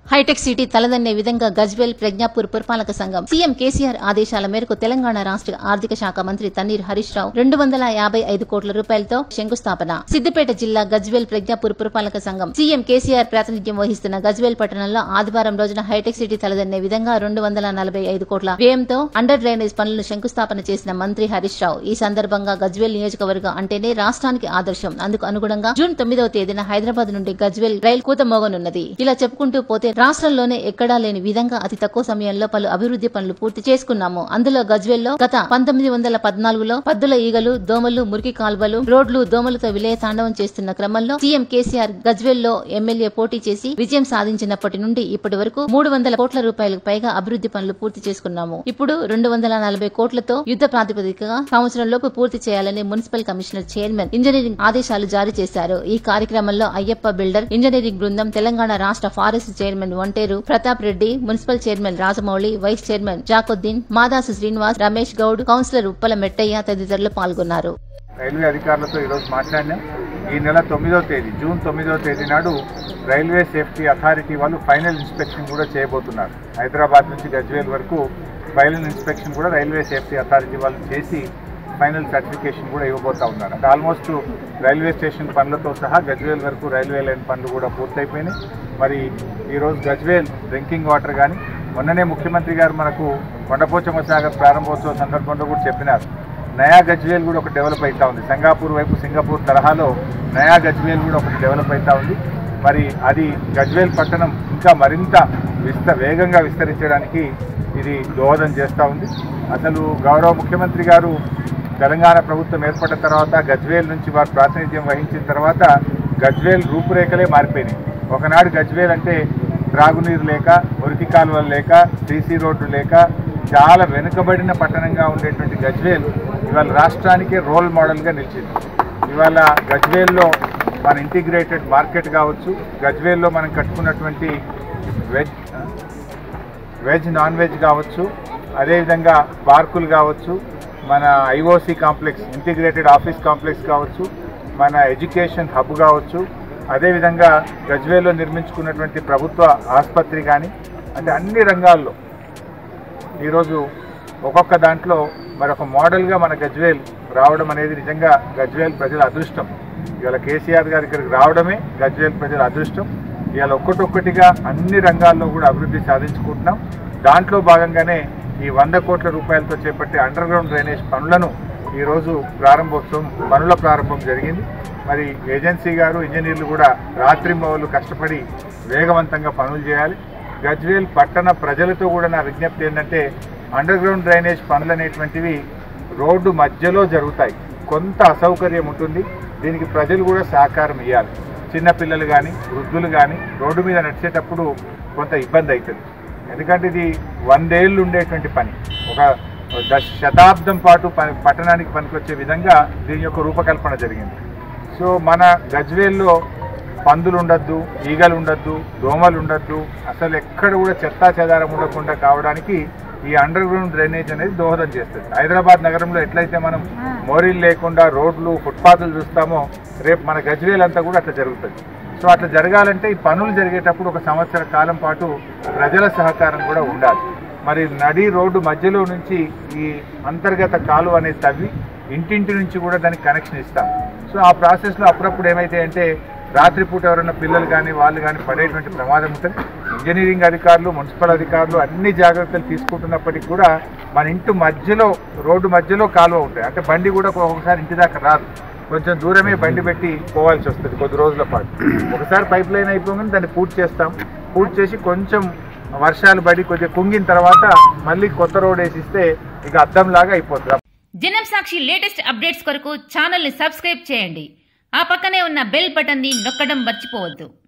hitech city తలదన్నే విధంగా గజ్వేల్ ప్రజ్ఞాపూర్ పురపాలక సంఘం సీఎం కేసీఆర్ ఆదేశాల మేరకు తెలంగాణ రాష్ట్ర ఆర్థిక శాఖ మంత్రి తన్నీర్ హరీష్ రావు రెండు వందల యాభై ఐదు కోట్ల రూపాయలతో శంకుస్థాపన సిద్దిపేట జిల్లా గజ్వేల్ ప్రజ్ఞాపూర్ పురపాలక సంఘం సీఎం కేసీఆర్ ప్రాతినిధ్యం వహిస్తున్న గజ్వేల్ పట్టణంలో ఆదివారం రోజున హైటెక్ సిటీ తలదన్నే విధంగా రెండు వందల నలభై ఐదు కోట్ల వ్యయంతో అండర్ డ్రైనేజ్ పనులను శంకుస్థాపన చేసిన మంత్రి హరీష్ రావు ఈ సందర్భంగా గజ్వేల్ నియోజకవర్గం అంటేనే రాష్ట్రానికి ఆదర్శం అందుకు అనుగుణంగా జూన్ తొమ్మిదవ తేదీన హైదరాబాద్ నుండి గజ్వేల్ రైలు కూత మోగనున్నది ఇలా చెప్పుకుంటూ పోతే రాష్ట్రంలోనే ఎక్కడా లేని విధంగా అతి తక్కువ సమయంలో పలు అభివృద్ధి పనులు పూర్తి చేసుకున్నాము అందులో గజ్వేల్లో గత పంతొమ్మిది వందల పద్నాలుగులో పద్దుల ఈగలు దోమలు మురికి కాల్వలు రోడ్లు దోమలతో విలయ తాండవం చేస్తున్న క్రమంలో సీఎం కేసీఆర్ గజ్వేల్లో ఎమ్మెల్యే పోటీ చేసి విజయం సాధించినప్పటి నుండి ఇప్పటి వరకు మూడు వందల కోట్ల రూపాయలకు పైగా అభివృద్ధి పనులు పూర్తి చేసుకున్నాము ఇప్పుడు రెండు వందల నలభై కోట్లతో యుద్ధ ప్రాతిపదికగా సంవత్సరంలోపు పూర్తి చేయాలని మున్సిపల్ కమిషనర్ చైర్మన్ ఇంజనీరింగ్ ఆదేశాలు జారీ చేశారు ఈ కార్యక్రమంలో అయ్యప్ప బిల్డర్ ఇంజనీరింగ్ బృందం తెలంగాణ రాష్ట్ర forest chairman Vanteru Pratap Reddy municipal chairman Rajamouli vice chairman Jakoddin Madasu Srinivas Ramesh Goud councillor Uppala Mettaiah తదితరులు పాల్గొన్నారు రైల్వే అధికారులతో ఈరోజు మాట్లాడినాం ఈ నెల తొమ్మిదవ తేదీ జూన్ తొమ్మిదవ తేదీ నాడు రైల్వే సేఫ్టీ అథారిటీ వాళ్ళు ఫైనల్ ఇన్స్పెక్షన్ కూడా చేయబోతున్నారు హైదరాబాద్ నుంచి గజ్వేల్ వరకు ఫైనల్ ఇన్స్పెక్షన్ కూడా రైల్వే సేఫ్టీ అథారిటీ వాళ్ళు చేసి ఫైనల్ సర్టిఫికేషన్ కూడా ఇవ్వబోతా ఉన్నారు అంటే ఆల్మోస్ట్ రైల్వే స్టేషన్ పనులతో సహా గజ్వేల్ వరకు రైల్వే లైన్ పనులు కూడా పూర్తయిపోయినాయి మరి ఈరోజు గజ్వేల్ డ్రింకింగ్ వాటర్ కానీ మొన్ననే ముఖ్యమంత్రి గారు మనకు కొండపోచమ్మ సాగర్ ప్రారంభోత్సవ సందర్భంలో కూడా చెప్పినారు నయా గజ్వేల్ కూడా ఒకటి డెవలప్ అవుతా ఉంది సంగాపూర్ వైపు సింగపూర్ తరహాలో నయా గజ్వేల్ కూడా ఒకటి డెవలప్ అవుతా ఉంది మరి అది గజ్వేల్ పట్టణం ఇంకా మరింత విస్త వేగంగా విస్తరించడానికి ఇది దోహదం చేస్తూ ఉంది అసలు గౌరవ ముఖ్యమంత్రి గారు తెలంగాణ ప్రభుత్వం ఏర్పడిన తర్వాత గజ్వేల్ నుంచి వారు ప్రాతినిధ్యం వహించిన తర్వాత గజ్వేల్ రూపురేఖలే మారిపోయినాయి ఒకనాడు గజ్వేల్ అంటే త్రాగునీరు లేక మురికి కాలువలు లేక సీసీ రోడ్డు లేక చాలా వెనుకబడిన పట్టణంగా ఉండేటువంటి గజ్వేల్ ఇవాళ రాష్ట్రానికే రోల్ మోడల్గా నిలిచింది ఇవాళ గజ్వేల్లో మన ఇంటిగ్రేటెడ్ మార్కెట్ కావచ్చు గజ్వేల్లో మనం కట్టుకున్నటువంటి వెజ్ వెజ్ నాన్ వెజ్ కావచ్చు అదేవిధంగా పార్కులు కావచ్చు మన IOC complex integrated office complex కావచ్చు మన ఎడ్యుకేషన్ హబ్ కావచ్చు అదేవిధంగా గజ్వేల్లో నిర్మించుకున్నటువంటి ప్రభుత్వ ఆసుపత్రి కానీ అంటే అన్ని రంగాల్లో ఈరోజు ఒక్కొక్క దాంట్లో మరొక మోడల్గా మన గజ్వేల్ రావడం అనేది నిజంగా గజ్వేల్ ప్రజల అదృష్టం ఇవాళ కేసీఆర్ గారు ఇక్కడికి రావడమే గజ్వేల్ ప్రజల అదృష్టం ఇవాళ ఒక్కటొక్కటిగా అన్ని రంగాల్లో కూడా అభివృద్ధి సాధించుకుంటున్నాం దాంట్లో భాగంగానే ఈ వంద కోట్ల రూపాయలతో చేపట్టే అండర్ గ్రౌండ్ డ్రైనేజ్ పనులను ఈరోజు ప్రారంభోత్సవం పనుల ప్రారంభం జరిగింది మరి ఏజెన్సీ గారు ఇంజనీర్లు కూడా రాత్రింబవళ్ళు కష్టపడి వేగవంతంగా పనులు చేయాలి గజ్వేల్ పట్టణ ప్రజలతో కూడా నా విజ్ఞప్తి ఏంటంటే అండర్ గ్రౌండ్ డ్రైనేజ్ పనులు అనేటువంటివి రోడ్డు మధ్యలో జరుగుతాయి కొంత అసౌకర్యం ఉంటుంది దీనికి ప్రజలు కూడా సహకారం ఇవ్వాలి చిన్నపిల్లలు కానీ వృద్ధులు కానీ రోడ్డు మీద నడిచేటప్పుడు కొంత ఇబ్బంది అవుతుంది ఎందుకంటే ఇది వందేళ్ళు ఉండేటువంటి పని ఒక దశ శతాబ్దం పాటు పని పట్టణానికి పనికొచ్చే విధంగా దీని యొక్క రూపకల్పన జరిగింది సో మన గజ్వేల్లో పందులు ఉండద్దు ఈగలు ఉండద్దు దోమలు ఉండద్దు అసలు ఎక్కడ కూడా చెత్తా చెదారం ఉండకుండా కావడానికి ఈ అండర్ గ్రౌండ్ డ్రైనేజ్ అనేది దోహదం చేస్తుంది హైదరాబాద్ నగరంలో ఎట్లయితే మనం మోరీలు లేకుండా రోడ్లు ఫుట్పాత్లు చూస్తామో రేపు మన గజ్వేల్ అంతా కూడా అట్లా జరుగుతుంది సో అట్లా జరగాలంటే ఈ పనులు జరిగేటప్పుడు ఒక సంవత్సర కాలం పాటు ప్రజల సహకారం కూడా ఉండాలి మరి నడి రోడ్డు మధ్యలో నుంచి ఈ అంతర్గత కాలువ అనేది తవ్వి ఇంటింటి నుంచి కూడా దానికి కనెక్షన్ ఇస్తాం సో ఆ ప్రాసెస్లో అప్పుడప్పుడు ఏమైతే అంటే రాత్రిపూట ఎవరైనా పిల్లలు కానీ వాళ్ళు కానీ పడేటువంటి ప్రమాదం ఉంటుంది ఇంజనీరింగ్ అధికారులు మున్సిపల్ అధికారులు అన్ని జాగ్రత్తలు తీసుకుంటున్నప్పటికీ కూడా మన ఇంటి మధ్యలో రోడ్డు మధ్యలో కాలువ ఉంటాయి అంటే బండి కూడా ఒక్కొక్కసారి ఇంటి దాకా రాదు కొంచెం దూరమే బండి పెట్టి పోవాల్సి వస్తుంది కొద్ది రోజుల పాటు ఒకసారి పైప్ లైన్ అయిపోగానే దాన్ని పూర్తి చేస్తాం పూర్తి చేసి కొంచెం వర్షాలు పడి కొద్దిగా కుంగిన తర్వాత మళ్ళీ కొత్త రోడ్ వేసిస్తే ఇక అద్దంలాగా అయిపోతుంది జనం సాక్షి లేటెస్ట్ అప్డేట్స్ కొరకు ఛానల్ని సబ్స్క్రైబ్ చేయండి ఆ పక్కనే ఉన్న బెల్ బటన్ని నొక్కడం మర్చిపోవద్దు